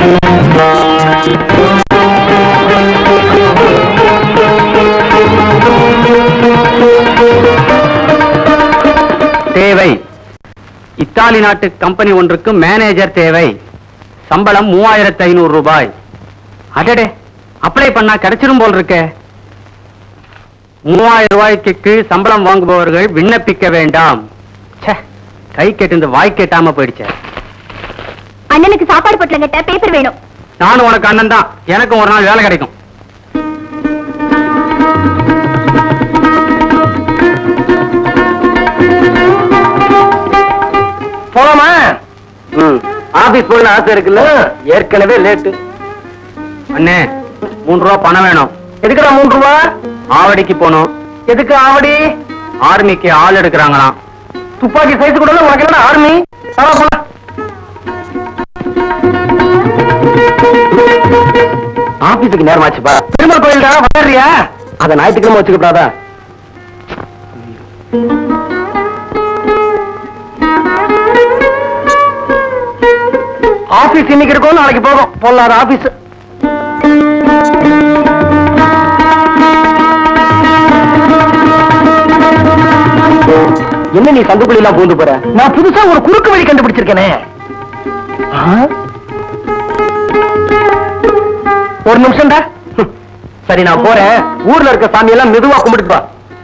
தேவை இத்தாலி நாட்டு கம்பெனி ஒன்றுக்கு மேனேஜர் தேவை சம்பளம் மூவாயிரத்து ஐநூறு ரூபாய் அடடே அப்ளை பண்ணா கிடைச்சிரும் போல் இருக்கே மூவாயிரம் ரூபாய்க்கு கீழ் சம்பளம் வாங்குபவர்கள் விண்ணப்பிக்க வேண்டாம் ச்சே கை கெட்டு வாய் கெட்டாம போயிடுச்சே அண்ணனுக்கு சாப்பாடு பொட்டலம் கட்ட பேப்பர் வேணும் நானும் உனக்கு அண்ணன் தான் எனக்கும் ஒரு நாள் வேலை கிடைக்கும் போலாமா ஆபீஸ் போல ஆசை இருக்குல்ல ஏற்கனவே லேட்டு அண்ணே மூணு ரூபா பணம் வேணும் எதுக்குடா மூன்று ரூபா ஆவடிக்கு போகணும் எதுக்கு ஆவடி ஆர்மிக்கு ஆள் எடுக்கிறாங்களாம் துப்பாக்கி சைஸ் கூட இல்ல, உனக்கு என்ன ஆர்மி வா, போலாம் ஆபீஸுக்கு நேரமாச்சுப்பா பெருமாள் கோயில்டா வளர்றியா அத ஞாயிற்றுக்கிழமை வச்சுக்கப்படாதா ஆபீஸ் இன்னைக்கு இருக்கும் நாளைக்கு போகும் பொல்லாத ஆபீஸ் என்ன நீ சந்துக்குள்ள எல்லாம் பூந்து போற நான் புதுசா ஒரு குறுக்கு வழி கண்டுபிடிச்சிருக்கேனே ஆ? ஒரு நிமிஷம்டா சரி நான் போறேன் ஊர்ல இருக்க சாமி எல்லாம் மெதுவா கும்பிட்டுப்பா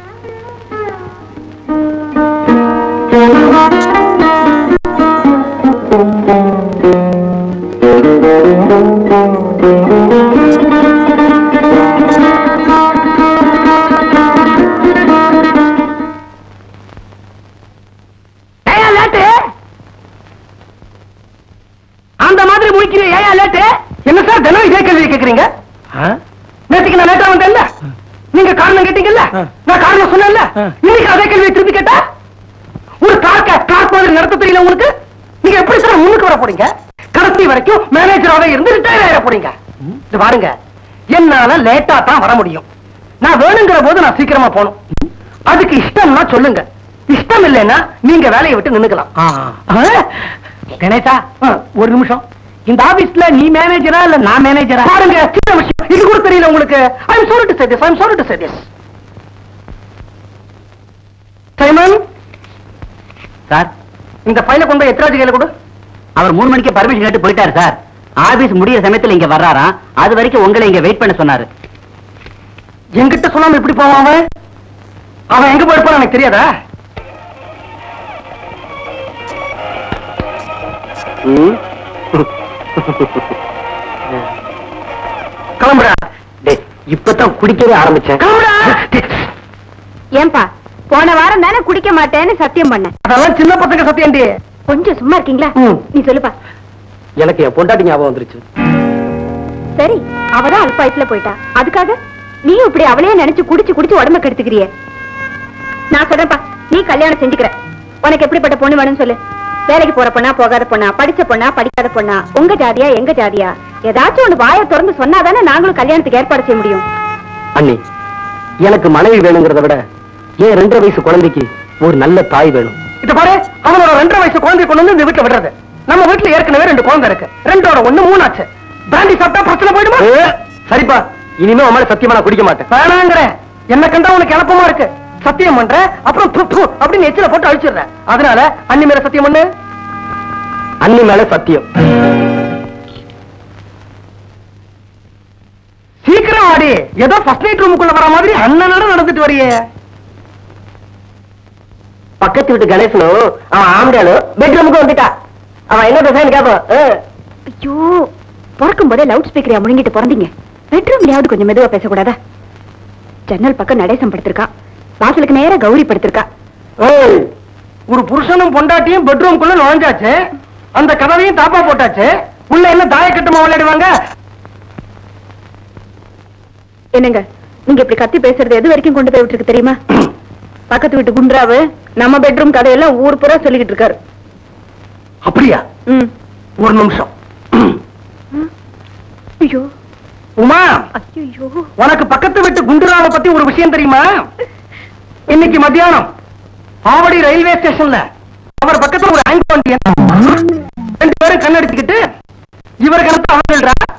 ஏயா லேட்டு அந்த மாதிரி முடிக்கிறீங்க ஏயா லேட்டு என்ன சார் தினம் இதே கேள்வி கேக்குறீங்க நேற்றுக்கு நான் லேட்டா வந்தேன்ல நீங்க காரணம் கேட்டீங்கல்ல நான் காரணம் சொன்னேன்ல இன்னைக்கு அதே கேள்வியை திருப்பி கேட்டா ஒரு கார்க்க கார் மாதிரி நடத்த தெரியல உங்களுக்கு நீங்க எப்படி சார் முன்னுக்கு வர போறீங்க கடைசி வரைக்கும் மேனேஜராவே இருந்து ரிட்டையர் ஆயிட போறீங்க இது பாருங்க என்னால லேட்டா தான் வர முடியும் நான் வேணுங்கிற போது நான் சீக்கிரமா போகணும் அதுக்கு இஷ்டம்னா சொல்லுங்க இஷ்டம் இல்லைன்னா நீங்க வேலையை விட்டு நின்னுக்கலாம் ஆ? கணேசா ஒரு நிமிஷம் இந்த ஆபீஸ்ல நீ மேனேஜரா இல்ல நான் மேனேஜரா பாருங்க சின்ன விஷயம் இது கூட தெரியல உங்களுக்கு I am sorry to say this I am sorry to say this Simon sir இந்த ஃபைலை கொண்டு போய் எத்ராஜ் கையில கொடு அவர் மூணு மணிக்கு பர்மிஷன் கேட்டு போயிட்டாரு சார் ஆபீஸ் முடிய சமயத்துல இங்க வர்றாராம் அது வரைக்கும் உங்களை இங்க வெயிட் பண்ண சொன்னாரு என்கிட்ட சொல்லாம எப்படி போவான் அவன் அவன் எங்க போயிருப்பான் எனக்கு தெரியாதா கிளம்புடா டேய் இப்பதான் குடிக்கவே ஆரம்பிச்சேன் கிளம்புடா ஏன்பா போன வாரம் தானே குடிக்க மாட்டேன்னு சத்தியம் பண்ண அதெல்லாம் சின்ன பசங்க சத்தியண்டி கொஞ்சம் சும்மா இருக்கீங்களா ம். நீ சொல்லுப்பா எனக்கு என் பொண்டாட்டி ஞாபகம் வந்துருச்சு சரி அவதான் அல்ப வயசுல போயிட்டா அதுக்காக நீயும் இப்படி அவளையே நினைச்சு குடிச்சு குடிச்சு உடம்ப கெடுத்துக்கிறியே நான் சொல்றேன்ப்பா நீ கல்யாணம் செஞ்சுக்கிற உனக்கு எப்படிப்பட்ட பொண்ணு வேணும்னு சொல்லு வேலைக்கு போற பொண்ணா போகாத பொண்ணா படிச்ச பொண்ணா படிக்காத பொண்ணா உங்க ஜாதியா எங்க ஜாதியா ஏதாச்சும் ஒண்ணு வாயை திறந்து சொன்னாதானே நாங்களும் கல்யாணத்துக்கு ஏற்பாடு செய்ய முடியும் அண்ணி எனக்கு மனைவி வேணுங்கிறத விட ஏன் ரெண்டரை வயசு குழந்தைக்கு ஒரு நல்ல தாய் வேணும் இத பாரு அவனோட ரெண்டரை வயசு குழந்தை கொண்டு வந்து இந்த வீட்டுல விடுறது நம்ம வீட்டுல ஏற்கனவே ரெண்டு குழந்தை இருக்கு ரெண்டோட ஒண்ணு மூணாச்சு பிராண்டி சாப்பிட்டா பிரச்சனை போயிடுமா ஏ, சரிப்பா இனிமே உன் மேல சத்தியமா நான் குடிக்க மாட்டேன் வேணாங்கிறேன் என்ன கண்டா உனக்கு இழப்பமா இருக்கு சத்தியம் பண்ற அப்புறம் து, து அப்படின்னு எச்சில போட்டு அழிச்சிடுறேன் அதனால அன்னி மேல சத்தியம் பண்ணு அண்ணி மேல சத்தியம் சீக்கிரம் ஆடி ஏதோ ஃபர்ஸ்ட் நைட் ரூமுக்குள்ள வர மாதிரி அண்ணனோட நடந்துட்டு வரியே பக்கத்து வீட்டு கணேசனும் அவன் ஆம்படியாலும் பெட்ரூமுக்கு வந்துட்டா அவன் என்ன பேசுறான்னு கேட்பான் ஆ. ஐயோ பிறக்கும் போதே லவுட் ஸ்பீக்கரையா முழுங்கிட்டு பிறந்தீங்க பெட்ரூம்லயாவது கொஞ்சம் மெதுவா பேசக்கூடாதா ஜன்னல் பக்கம் நடேசம் படுத்திருக்கா வாசலுக்கு நேரா கௌரி படுத்திருக்கா ஏய், ஒரு புருஷனும் பொண்டாட்டியும் பெட்ரூம்குள்ள நுழைஞ்சாச்சு அந்த கதவையும் தாப்பா போட்டாச்சு உள்ள என்ன தாயக்கட்டுமா விளையாடுவாங்க என்னங்க நீங்க இப்படி கத்தி பேசுறது எது வரைக்கும் கொண்டு போய் விட்டுருக்கு தெரியுமா பக்கத்து வீட்டு குன்றாவு நம்ம பெட்ரூம் கதையெல்லாம் ஊர் பூரா சொல்லிக்கிட்டு இருக்காரு அப்படியா ம் ஒரு நிமிஷம் ஐயோ உமா ஐயோ உனக்கு பக்கத்து வீட்டு குண்டுராவை பத்தி ஒரு விஷயம் தெரியுமா இன்னைக்கு மத்தியானம் ஆவடி ரயில்வே ஸ்டேஷன்ல அவர் பக்கத்துல ஒரு ஆங்கி வண்டி ரெண்டு பேரும் கண்ணடிச்சுக்கிட்டு இவர் கணத்தை அவங்க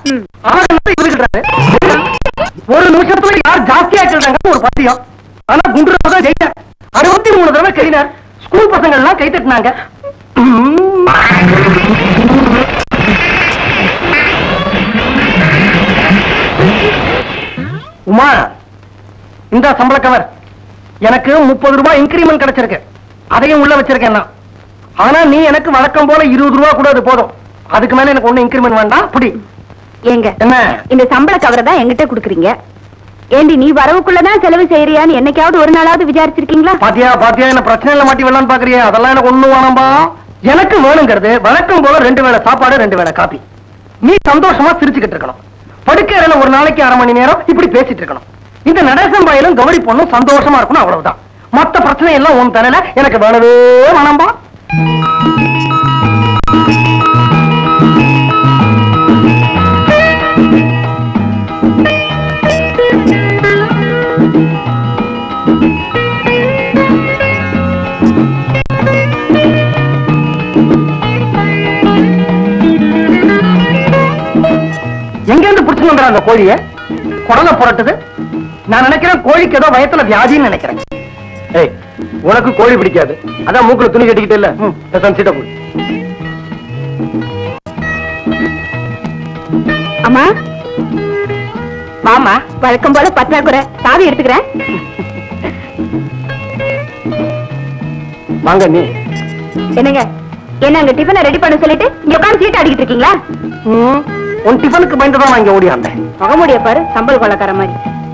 ம். அவர் என்ன இவருக்கிறாரு ஒரு நிமிஷத்துல யார் ஜாஸ்தியா இருக்கிறாங்க ஒரு பத்தியம் ஆனா குண்டு தான் ஜெயிச்சேன் அறுபத்தி மூணு தடவை கையினார் ஸ்கூல் பசங்க எல்லாம் கை தட்டினாங்க உமா இந்த சம்பள கவர் எனக்கு முப்பது ரூபாய் இன்கிரிமெண்ட் கிடைச்சிருக்கு அதையும் உள்ள வச்சிருக்கேன் நான் ஆனா நீ எனக்கு வழக்கம் போல இருபது ரூபா கூட அது போதும் அதுக்கு மேல எனக்கு ஒண்ணு இன்கிரிமெண்ட் வேண்டாம் அப்படி ஏங்க என்ன இந்த சம்பள கவரை தான் என்கிட்ட குடுக்குறீங்க ஏண்டி நீ வரவுக்குள்ளதான் செலவு செய்யறியான்னு என்னைக்காவது ஒரு நாளாவது விசாரிச்சிருக்கீங்களா பாத்தியா பாத்தியா என்ன பிரச்சனையில மாட்டி வரலான்னு பாக்குறியா அதெல்லாம் எனக்கு ஒண்ணு வேணாம்பா எனக்கு வேணுங்கிறது வழக்கம் போல ரெண்டு வேளை சாப்பாடு ரெண்டு வேளை காபி நீ சந்தோஷமா சிரிச்சுக்கிட்டு இருக்கணும் படுக்கையில ஒரு நாளைக்கு அரை மணி நேரம் இப்படி பேசிட்டு இருக்கணும் இந்த நடேசன் பாயிலும் கௌரி பொண்ணும் சந்தோஷமா இருக்கணும் அவ்வளவுதான் மத்த பிரச்சனை எல்லாம் உன் தலையில எனக்கு வேணவே வேணாம்பா எங்க இருந்து புடிச்சு வந்துற அந்த கோழிய குடலை புரட்டுது நான் நினைக்கிறேன் கோழிக்கு ஏதோ வயத்துல வியாதின்னு நினைக்கிறேன் ஏய் உனக்கு கோழி பிடிக்காது அதான் மூக்குல துணி கட்டிக்கிட்டு இல்ல பேசாம சீட்டை போடு அம்மா வாமா வழக்கம் போல பற்றாக்குறை சாவி எடுத்துக்கிறேன் வாங்க நீ என்னங்க என்ன அங்க டிஃபனை ரெடி பண்ண சொல்லிட்டு இங்க உட்கார்ந்து சீட் அடிக்கிட்டு இருக்கீங்களா ம், உன் டிஃபனுக்கு பயந்துதான் நான் இங்க ஓடியாந்தேன் முகமுடிய பாரு சம்பல் கொள்ளக்கார மாதிரி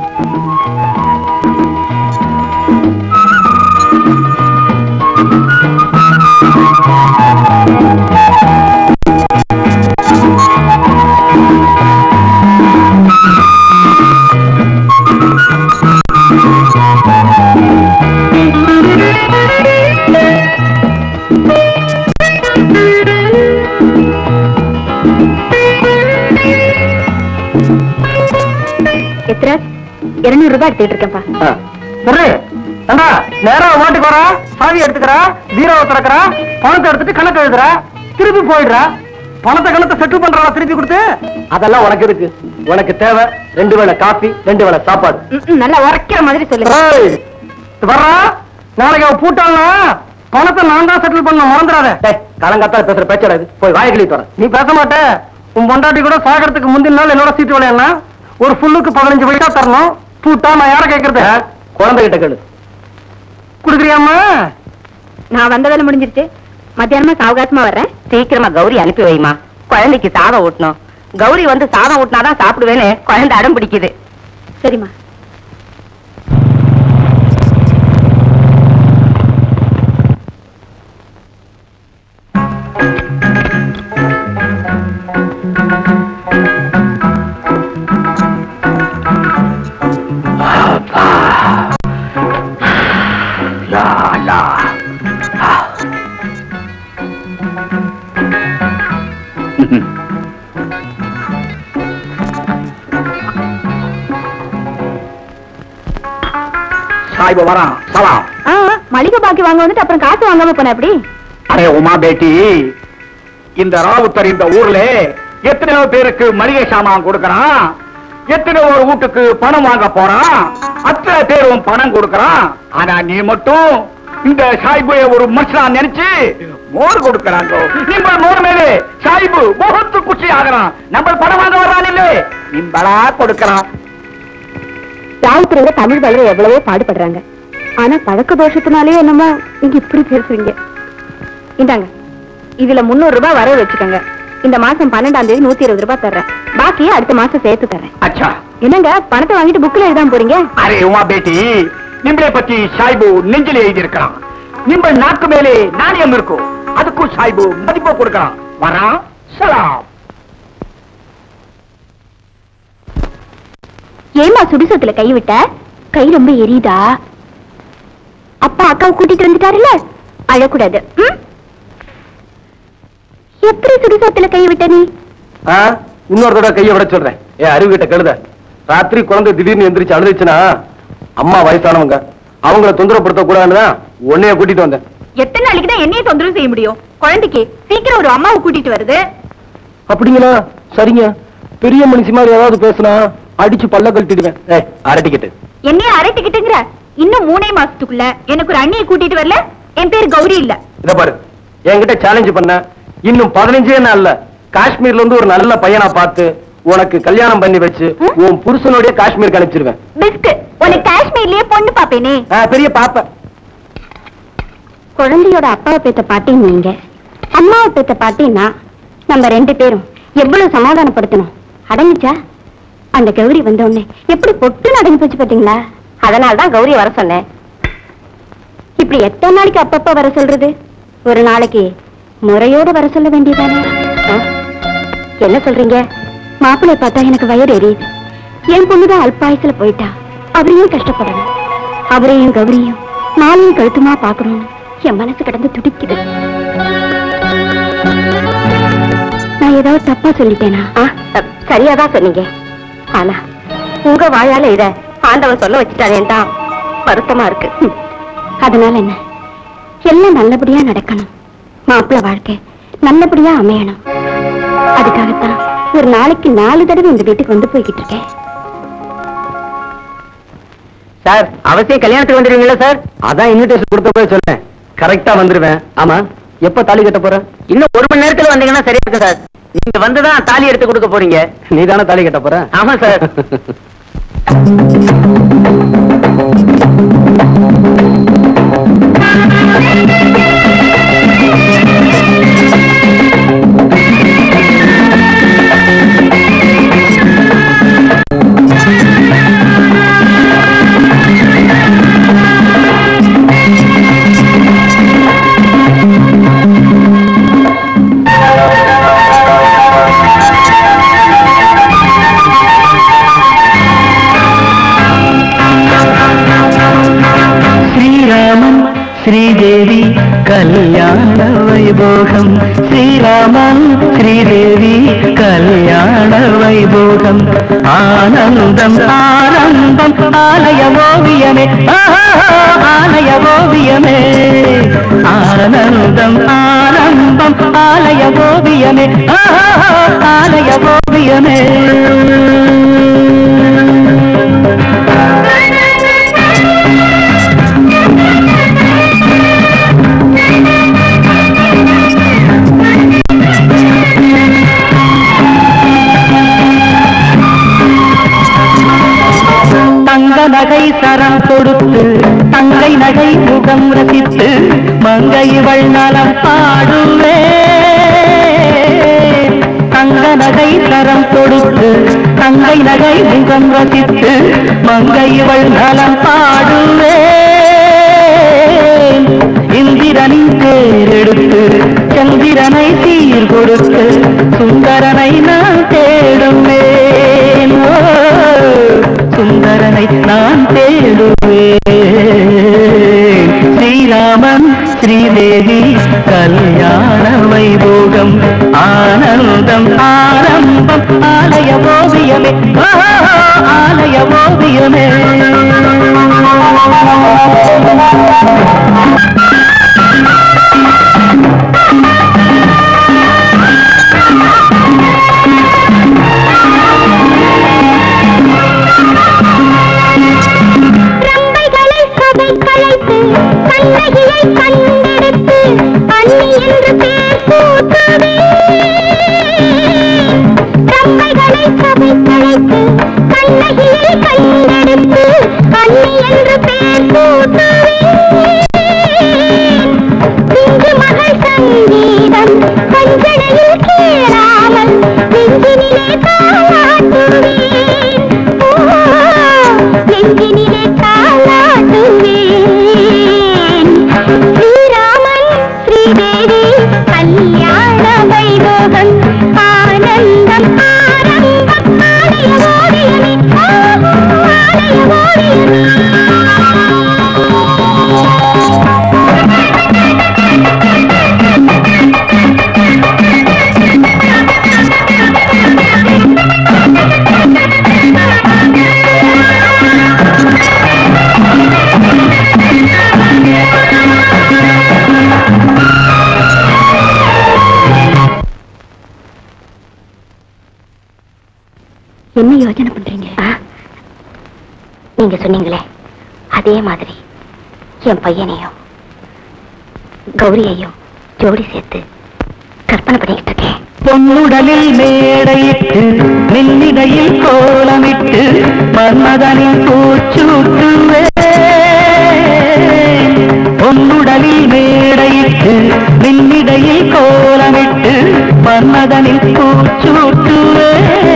எத்தனை இருநூறு ரூபாய் எடுத்துட்டு இருக்கேன்ப்பா சரி ஏண்டா நேரா மாட்டுக்கு வரா சாவி எடுத்துக்கிறா பீரோவை திறக்கிறா பணத்தை எடுத்துட்டு கணக்கு எழுதுறா திருப்பி போயிடுறா பணத்தை கணத்தை செட்டில் பண்றா திருப்பி கொடுத்து அதெல்லாம் உனக்கு இருக்கு உனக்கு தேவை ரெண்டு வேளை காபி ரெண்டு வேளை சாப்பாடு ம், ம், நல்லா உரைக்கிற மாதிரி சொல்லுங்க ஏய், இது வர்றா நாளைக்கு அவ பூட்டாள்னா பணத்தை நான் தான் செட்டில் பண்ண மறந்துடாத காலங்காத்தால பேசுற பேச்சாடா இது போய் வாய் கிளி தர நீ பேச மாட்ட உன் பொண்டாட்டி கூட சாகறதுக்கு முந்தின நாள் என்னோட சீட்டு விளையாடனா ஒரு ஃபுல்லுக்கு பதினஞ்சு பைசா தரணும் பூட்டா நான் யார கேக்குறது குழந்தை கிட்ட கேளு குடுக்குறியாம்மா நான் வந்த வேலை முடிஞ்சிருச்சு மத்தியானமா சாவகாசமா வர்றேன் சீக்கிரமா கௌரி அனுப்பி வைமா குழந்தைக்கு சாதம் ஊட்டணும் கௌரி வந்து சாதம் ஊட்டினாதான் சாப்பிடுவேன்னு குழந்தை அடம் பிடிக்குது சரிம்மா சாய்பு வரான் சலாம் ஆ, மளிகை பாக்கி வாங்க வந்துட்டு அப்புறம் காசு வாங்காம போன எப்படி அரே உமா பேட்டி இந்த ராவுத்தர் இந்த ஊர்ல எத்தனையோ பேருக்கு மளிகை சாமான் கொடுக்கறான் எத்தனையோ ஒரு வீட்டுக்கு பணம் வாங்க போறான் அத்தனை பேரும் பணம் கொடுக்கறான் ஆனா நீ மட்டும் இந்த சாய்புய ஒரு மனுஷனா நினைச்சு மோர் கொடுக்கறாங்க ನಿಮ್ಮ மோர் மேலே சாய்பு முகத்து குச்சி ஆகிறான் நம்ம பணம் வாங்க வர்றான் இல்லே நிம்பளா கொடுக்கறான் ராவுத்தருங்க தமிழ் வளர எவ்வளவோ பாடுபடுறாங்க ஆனா பழக்க தோஷத்தினாலே என்னமோ நீங்க இப்படி பேசுறீங்க இந்தாங்க இதுல முன்னூறு ரூபாய் வரவு வச்சுக்கோங்க இந்த மாசம் பன்னெண்டாம் தேதி நூத்தி இருபது ரூபாய் தர்றேன் பாக்கியை அடுத்த மாசம் சேர்த்து தர்றேன் அச்சா என்னங்க பணத்தை வாங்கிட்டு புக்ல எழுதாம போறீங்க அரே உமா பேட்டி நிம்பளை பத்தி சாய்பு நெஞ்சில் எழுதியிருக்கிறான் நிம்பள் நாக்கு மேலே நாணயம் இருக்கும் அதுக்கும் சாய்பு மதிப்பு கொடுக்கிறான் வரான் சலாம் ஏமா சுடுசத்துல கை விட்ட கை ரொம்ப எரியுதா அப்பா அக்காவை கூட்டிட்டு வந்துட்டாருல்ல அழக்கூடாது ம்? எப்படி சுடுசத்துல கை விட்ட நீ ஆ, இன்னொரு தடவை கையை விட சொல்றேன் ஏ அறிவு கிட்ட கழுத ராத்திரி குழந்தை திடீர்னு எந்திரிச்சு அழுதுச்சுன்னா அம்மா வயசானவங்க அவங்கள தொந்தரப்படுத்த கூடாதுதான் உன்னைய கூட்டிட்டு வந்தேன் எத்தனை நாளைக்கு தான் என்னைய தொந்தரவு செய்ய முடியும் குழந்தைக்கு சீக்கிரம் ஒரு அம்மாவை கூட்டிட்டு வருது அப்படிங்களா சரிங்க பெரிய மனுஷி மாதிரி ஏதாவது பேசுனா அடிச்சு பல்ல கழட்டிடுவேன் ஏய் அரட்டிக்கிட்டு என்னைய அரட்டிக்கிட்டுங்கிற இன்னும் மூணே மாசத்துக்குள்ள எனக்கு ஒரு அண்ணியை கூட்டிட்டு வரல என் பேர் கௌரி இல்ல இத பாரு என்கிட்ட சேலஞ்ச் பண்ண இன்னும் பதினஞ்சே நாள்ல காஷ்மீர்ல இருந்து ஒரு நல்ல பையனா பார்த்து உனக்கு கல்யாணம் பண்ணி வச்சு ம்? உன் புருஷனோடய காஷ்மீருக்கு அனுப்பிச்சிருவேன் பெஸ்ட் உனக்கு காஷ்மீர்லயே பொண்ணு பாப்பேனே ஆ, பெரிய பாப்ப குழந்தையோட அப்பாவை பெத்த பாட்டி நீங்க அம்மாவை பெத்த பாட்டின்னா நம்ம ரெண்டு பேரும் எவ்வளவு சமாதானப்படுத்தணும் அடங்குச்சா அந்த கௌரி வந்த உடனே எப்படி பொட்டு அடங்கி போச்சு பாத்தீங்களா அதனால தான் கௌரி வர சொன்னேன் இப்படி எத்தனை நாளைக்கு அப்பப்ப வர சொல்றது ஒரு நாளைக்கு முறையோட வர சொல்ல வேண்டியதானே ஆ? என்ன சொல்றீங்க மாப்பிள்ளை பார்த்தா எனக்கு வயிறு எரியுது என் பொண்ணுதான் அல்பாயுசுல போயிட்டா அவரையும் கஷ்டப்படணும் அவரையும் கௌரியும் நாளையும் கழுத்துமா பாக்கணும்னு என் மனசு கிடந்து துடிக்குது நான் ஏதாவது தப்பா சொல்லிட்டேனா ஆ, அ, சரியாதான் சொன்னீங்க ஆனா உங்க வாயால இத ஆண்டவன் சொல்ல வச்சுட்டாரேன் தான் வருத்தமா இருக்கு ம். அதனால என்ன எல்லாம் நல்லபடியா நடக்கணும் மாப்பிள்ளை வாழ்க்கை நல்லபடியா அமையணும் அதுக்காகத்தான் ஒரு நாளைக்கு நாலு தடவை இந்த வீட்டுக்கு வந்து போய்கிட்டு இருக்கேன் சார் அவசியம் கல்யாணத்துக்கு வந்துடுவீங்களா சார் அதான் இன்விடேஷன் கொடுத்த போய் சொன்னேன் கரெக்டா வந்துருவேன் ஆமா எப்ப தாலி கட்ட போற இன்னும் ஒரு மணி நேரத்துல வந்தீங்கன்னா சரியா இருக்கு சார் நீங்க வந்துதான் தாலி எடுத்து கொடுக்க போறீங்க நீ தானே தாலி கட்ட போற ஆமா சார் శ్రీరామం శ్రీదేవి కళ్యాణ వైభోగం శ్రీరామం శ్రీదేవి కళ్యాణ వైభోగం ఆనందం ఆనందం ఆలయ ఓవియమే ఆహా, ఆలయ ఓవియమే ఆనందం ఆనందం ఆలయ ఓవియమే ఆహా, ఆలయ ఓవియమే தங்க நகை சரம் கொடுத்து தங்கை நகை முகம் ரசித்து மங்கை இவள் நலம் பாடுவே தங்க நகை சரம் கொடுத்து தங்கை நகை முகம் ரசித்து மங்கை இவள் நலம் பாடுவே இந்திரனின் தேரெடுத்து சந்திரனை சீர் கொடுத்து சுந்தரனை நான் தேடுவேன் ஓ, சுந்தரனை நான் தேடுவேன் ஸ்ரீராமன் ஸ்ரீதேவி கல்யாண வைபோகம் ஆனந்தம் ஆரம்பம் ஆலய ஓவியமே ஆ, ஆலய ஓவியமே ரம்பைகளை சபை கலைத்து கண்ணகியை கண்டெடுத்து அண்ணி என்று பேர் சூட்டுவே ரம்பைகளை சபை கலைத்து கண்ணகியை கண்டெடுத்து அண்ணி என்று பேர் சூட்டுவே பிஞ்சு மகள் சங்கீதம் கஞ்சனையில் கேளாமல் நெஞ்சினிலே தாளாட்டுவேன் ஓ, நெஞ்சினிலே தாளாட்டுவேன் ஸ்ரீராமன் ஸ்ரீதேவி கல்யாண வைபோகம் ஆனந்தம் ஆரம்பம் ஆலய ஓவியமே ஆலய ஓவியமே என்ன யோசனை பண்றீங்க நீங்க சொன்னீங்களே அதே மாதிரி என் பையனையும் கௌரியையும் ஜோடி சேர்த்து கற்பனை பண்ணிக்கிட்டு இருக்கேன் பொன்னுடலில் மேடையிட்டு நெல்லிடையில் கோலமிட்டு மன்மதனின் பூச்சூட்டுவே பொன்னுடலில் மேடையிட்டு நெல்லிடையில் கோலமிட்டு மன்மதனின் பூச்சூட்டுவே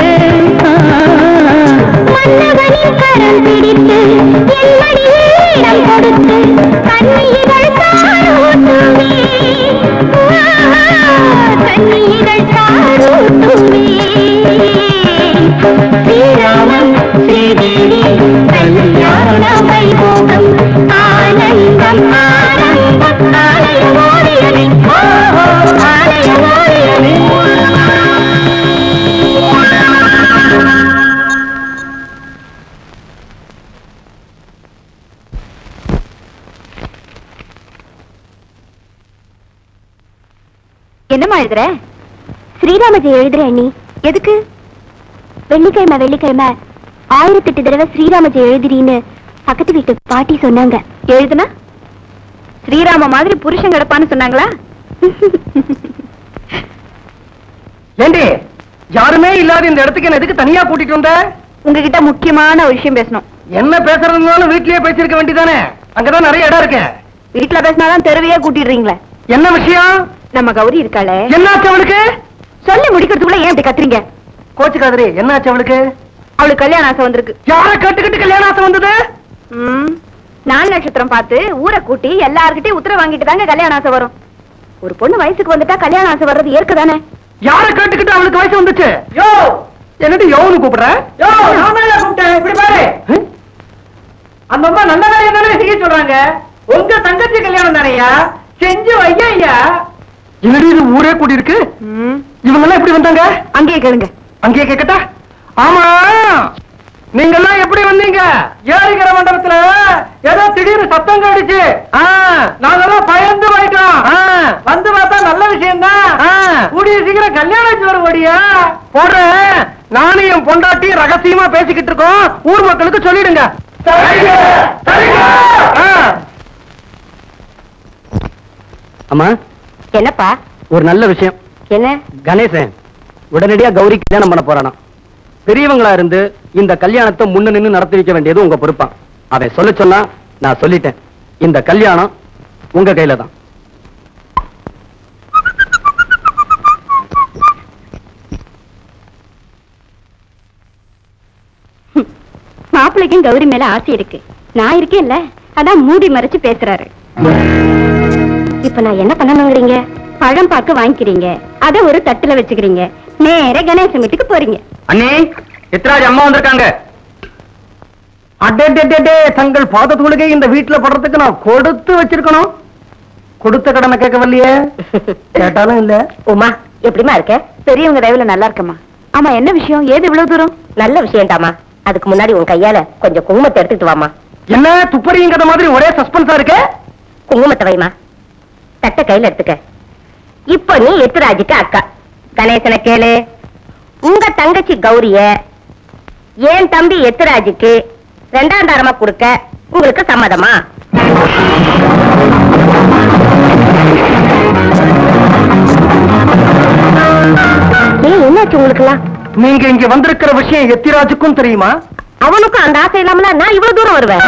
மன்னவனின் கரம் பிடித்து என் கொடுத்து கண்ணீர்கள் காணூட்டுமே கண்ணீர்கள் காணூட்டுமே ஸ்ரீராமம் ஸ்ரீதேவி கல்யாண வைபோகம் ஆனந்தம் ஆனந்தம் ஆலய ஓடியவே ஆலய ஓடியவே என்னம்மா எழுதுற ஸ்ரீராமஜெயம் எழுதுற அண்ணி எதுக்கு வெள்ளிக்கிழமை வெள்ளிக்கிழமை ஆயிரத்தெட்டு தடவை ஸ்ரீராமஜெயம் எழுதுறீன்னு பக்கத்து வீட்டு பாட்டி சொன்னாங்க எழுதுனா ஸ்ரீராம மாதிரி புருஷன் கிடப்பான்னு சொன்னாங்களா ஏண்டி யாருமே இல்லாத இந்த இடத்துக்கு என்ன எதுக்கு தனியா கூட்டிட்டு வந்த உங்ககிட்ட முக்கியமான ஒரு விஷயம் பேசணும் என்ன பேசுறதுனாலும் வீட்லயே பேசிருக்க வேண்டியதானே அங்கதான் நிறைய இடம் இருக்கு வீட்டுல பேசினாதான் தெருவையே கூட்டிடுறீங்களே என்ன விஷயம் நம்ம கௌரி இருக்காளே என்னாச்சு அவளுக்கு சொல்லி முடிக்கிறதுக்குள்ள ஏன் இப்படி கத்துறீங்க கோச்சு காதரி என்னாச்சு அவளுக்கு அவளுக்கு கல்யாண ஆசை வந்திருக்கு யார கேட்டுக்கிட்டு கல்யாணம் ஆசை வந்தது ம், நாலு நட்சத்திரம் பார்த்து ஊரை கூட்டி எல்லார்கிட்டயும் உத்தரவு வாங்கிட்டு தாங்க கல்யாண ஆசை வரும் ஒரு பொண்ணு வயசுக்கு வந்துட்டா கல்யாண ஆசை வர்றது இயற்கை தானே யார கேட்டுக்கிட்டு அவளுக்கு வயசு வந்துச்சு யோ என்னடி யோன்னு கூப்பிடுற யோ நான் தான் கூப்பிட்டேன் இப்படி பாரு அந்த அம்மா நல்ல வேலையை தானே செய்ய சொல்றாங்க உங்க தங்கச்சி கல்யாணம் தானையா செஞ்சு வையா ஐயா என்னடி இது ஊரே கூடி இருக்கு இவங்க எல்லாம் எப்படி வந்தாங்க அங்கேயே கேளுங்க அங்கேயே கேக்கட்டா ஆமா நீங்க எல்லாம் எப்படி வந்தீங்க ஏரிகிற மண்டபத்துல ஏதோ திடீர்னு சத்தம் கேடுச்சு நாங்கெல்லாம் பயந்து போயிட்டோம் வந்து பார்த்தா நல்ல விஷயம் தான் கூடிய சீக்கிரம் கல்யாணம் வரும் ஓடியா போடுறேன் நானும் என் பொண்டாட்டியும் ரகசியமா பேசிக்கிட்டு இருக்கோம் ஊர் மக்களுக்கு சொல்லிடுங்க ஆ. அம்மா என்னப்பா ஒரு நல்ல விஷயம் என்ன கணேசன் உடனடியா கௌரி கல்யாணம் பண்ண போறானா பெரியவங்களா இருந்து இந்த கல்யாணத்தை முன்ன நின்னு நடத்தி வைக்க வேண்டியது உங்க பொறுப்பான் அவன் சொல்ல சொன்னா நான் சொல்லிட்டேன் இந்த கல்யாணம் உங்க கையில தான் மாப்பிள்ளைக்கும் கௌரி மேல ஆசை இருக்கு நான் இருக்கேன்ல அதான் மூடி மறைச்சு பேசுறாரு இப்ப நான் என்ன பண்ணணுங்கிறீங்க பழம் பாக்கு வாங்கிக்கிறீங்க அத ஒரு தட்டுல வச்சுக்கிறீங்க நேர கணேசன் வீட்டுக்கு போறீங்க அண்ணி எத்ராஜ் அம்மா வந்திருக்காங்க அடே தங்கள் பாதத்துகளுக்கே இந்த வீட்டுல படுறதுக்கு நான் கொடுத்து வச்சிருக்கணும் கொடுத்த கடனை கேட்கவில்லையே கேட்டாலும் இல்ல உமா எப்படிமா இருக்க பெரியவங்க தயவுல நல்லா இருக்கமா ஆமா என்ன விஷயம் ஏது இவ்வளவு தூரம் நல்ல விஷயம்டாமா அதுக்கு முன்னாடி உன் கையால கொஞ்சம் குங்குமத்தை எடுத்துட்டு வாமா என்ன துப்பறிங்கிற மாதிரி ஒரே சஸ்பென்ஸா இருக்கு குங்குமத்தை வைமா தட்டை கையில எடுத்துக்க இப்போ நீ எத்துராஜுக்கு அக்கா கணேசனை கேளு உங்க தங்கச்சி கௌரிய என் தம்பி எத்துராஜுக்கு ரெண்டாம் தாரமா கொடுக்க உங்களுக்கு சம்மதமா ஏன் என்னாச்சு உங்களுக்குலாம் நீங்க இங்க வந்திருக்கிற விஷயம் எத்திராஜுக்கும் தெரியுமா அவனுக்கும் அந்த ஆசை இல்லாமல நான் இவ்வளவு தூரம் வருவேன்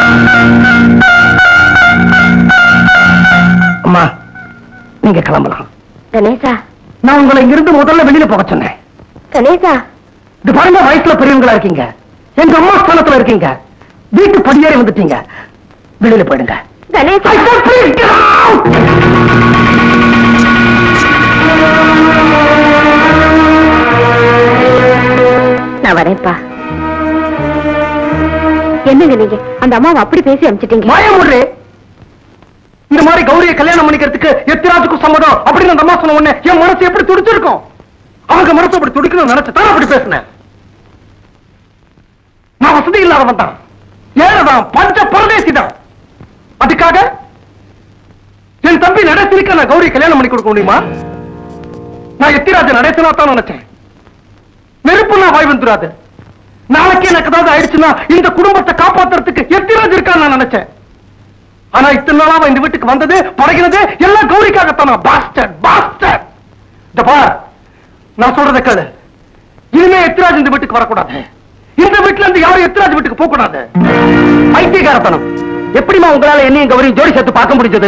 அம்மா நீங்க கிளம்பலாம் கணேசா நான் உங்களை இங்கிருந்து முதல்ல வெளியில போக சொன்னேன் கணேசா இது பாருங்க வயசுல பெரியவங்களா இருக்கீங்க எங்க அம்மா ஸ்தானத்துல இருக்கீங்க வீட்டு படியேறி வந்துட்டீங்க வெளியில போயிடுங்க Ganesha I said please get out! நான் வரேன்ப்பா என்னங்க நீங்க அந்த அம்மாவை அப்படி பேசி அனுப்பிச்சிட்டீங்க மாயமுடி இந்த மாதிரி கௌரியை கல்யாணம் பண்ணிக்கிறதுக்கு எத்திராஜுக்கும் சம்மதம் அப்படின்னு அந்த அம்மா சொன்ன உடனே என் மனசு எப்படி துடிச்சிருக்கும் அவங்க மனசு அப்படி துடிக்கணும்னு நினைச்சு தான் அப்படி பேசினேன் நான் வசதி இல்லாதவன் தான் ஏழைதான் பஞ்ச பரதேசி தான் அதுக்காக என் தம்பி நடேசனுக்கு நான் கௌரி கல்யாணம் பண்ணி கொடுக்க முடியுமா நான் எத்திராஜ நடேசனா தான் நினைச்சேன் நெருப்பு நான் வாய் வந்துடாது நாளைக்கு எனக்கு ஏதாவது ஆயிடுச்சுன்னா இந்த குடும்பத்தை காப்பாத்துறதுக்கு எத்திராஜ் இருக்கான்னு நான் நினைச்சேன் ஆனா இத்தனை நாளா அவன் இந்த வீட்டுக்கு வந்தது படைக்கிறது எல்லாம் கௌரிக்காகத்தானா பாஸ்டர் பாஸ்டர் இந்த பார் நான் சொல்றத கேளு இனிமே எத்திராஜ் இந்த வீட்டுக்கு வரக்கூடாது இந்த வீட்டுல இருந்து யாரும் எத்திராஜ் வீட்டுக்கு போக கூடாது பைத்தியகாரத்தனம் எப்படிமா உங்களால என்னையும் கௌரியும் ஜோடி சேர்த்து பார்க்க முடிஞ்சது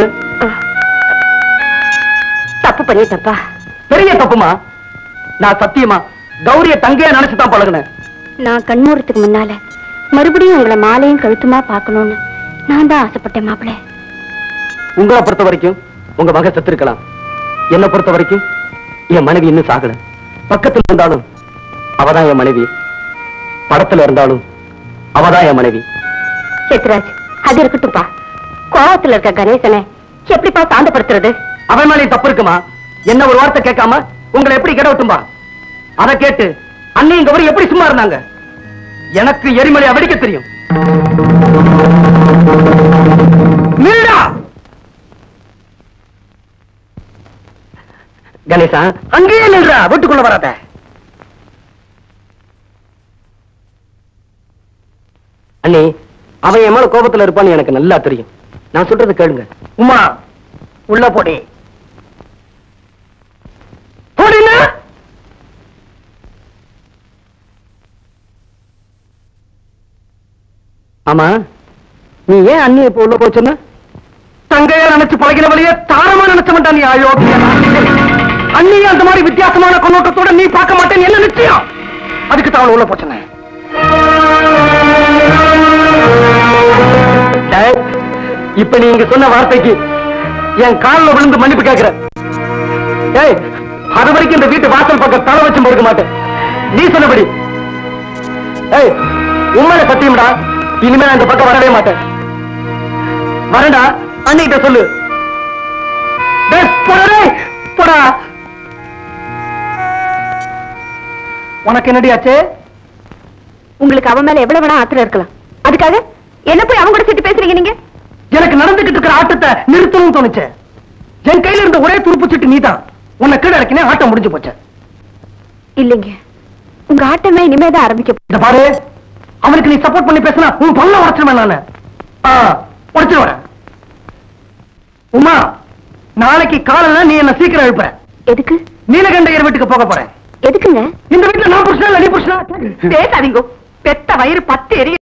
தப்பு பண்ணிட்டப்பா பெரிய தப்புமா நான் சத்தியமா கௌரிய தங்கையா நினைச்சு தான் பழகுனேன் நான் கண்மூறத்துக்கு முன்னால மறுபடியும் உங்களை மாலையும் கழுத்துமா பார்க்கணும்னு நான் தான் ஆசைப்பட்டேன் மாப்பிள்ள உங்களை பொறுத்த வரைக்கும் உங்க மக செத்திருக்கலாம் என்னை பொறுத்த வரைக்கும் என் மனைவி இன்னும் சாகல பக்கத்துல இருந்தாலும் அவதான் என் மனைவி படத்துல இருந்தாலும் அவதான் என் மனைவி சித்ராஜ் அது இருக்கட்டும்பா கோவத்துல இருக்க கணேசனை எப்படிப்பா சாந்தப்படுத்துறது அவன் மேலே தப்பு இருக்குமா என்ன ஒரு வார்த்தை கேட்காம உங்களை எப்படி கிடவட்டும்பா அதை கேட்டு அன்னையும் கௌரி எப்படி சும்மா இருந்தாங்க எனக்கு எரிமலை வெடிக்க தெரியும் நில்டா கணேசா அங்கேயே நில்றா வீட்டுக்குள்ள வராத அண்ணி அவன் என் மேல கோபத்துல இருப்பான்னு எனக்கு நல்லா தெரியும் நான் சொல்றது கேளுங்க உமா உள்ள போடி போடினா ஆமா நீ ஏன் அண்ணி இப்ப உள்ள போச்சுன்னு தங்கையா நினைச்சு பழகின வழிய தாரமா நினைச்ச மாட்டான் நீ அயோக்கிய அண்ணி அந்த மாதிரி வித்தியாசமான கண்ணோட்டத்தோட நீ பார்க்க மாட்டேன்னு என்ன நிச்சயம் அதுக்கு தான் அவளை உள்ள போச்சுனே டேய், இப்ப நீ இங்க சொன்ன வார்த்தைக்கு என் கால்ல விழுந்து மன்னிப்பு கேட்கிற ஏய் அது வரைக்கும் இந்த வீட்டு வாசல் பக்கம் தலை வச்சு கொடுக்க மாட்டேன் நீ சொன்னபடி ஏய் உண்மையில சத்தியம்டா இனிமே நான் இந்த பக்கம் வரவே மாட்டேன் வரேன்டா அண்ணிகிட்ட சொல்லு டேய், போடா டேய், போடா உனக்கு என்னடி ஆச்சு உங்களுக்கு அவன் மேல எவ்வளவு வேணா ஆத்திரம் இருக்கலாம் அதுக்காக என்ன போய் அவங்க கூட சிட்டு பேசுறீங்க நீங்க எனக்கு நடந்துகிட்டு இருக்கிற ஆட்டத்தை நிறுத்தணும்னு தோணுச்சு என் கையில இருந்த ஒரே துருப்பு சீட்டு நீதான் உன்னை கீழே இறக்கினே ஆட்டம் முடிஞ்சு போச்சு இல்லைங்க உங்க ஆட்டமே இனிமேதான் ஆரம்பிக்க இத பாரு அவனுக்கு நீ சப்போர்ட் பண்ணி பேசினா உன் பல்ல உடச்சிருவேன் நானு ஆ, உடைச்சிருவேன் உமா நாளைக்கு காலையில நீ என்ன சீக்கிரம் எழுப்புற எதுக்கு நீலகண்டையர் வீட்டுக்கு போக போறேன் எதுக்குங்க இந்த வீட்டுல நான் புருஷனா இல்ல நீ புருஷனா பேசாதீங்க பெத்த வயிறு பத்து எரிய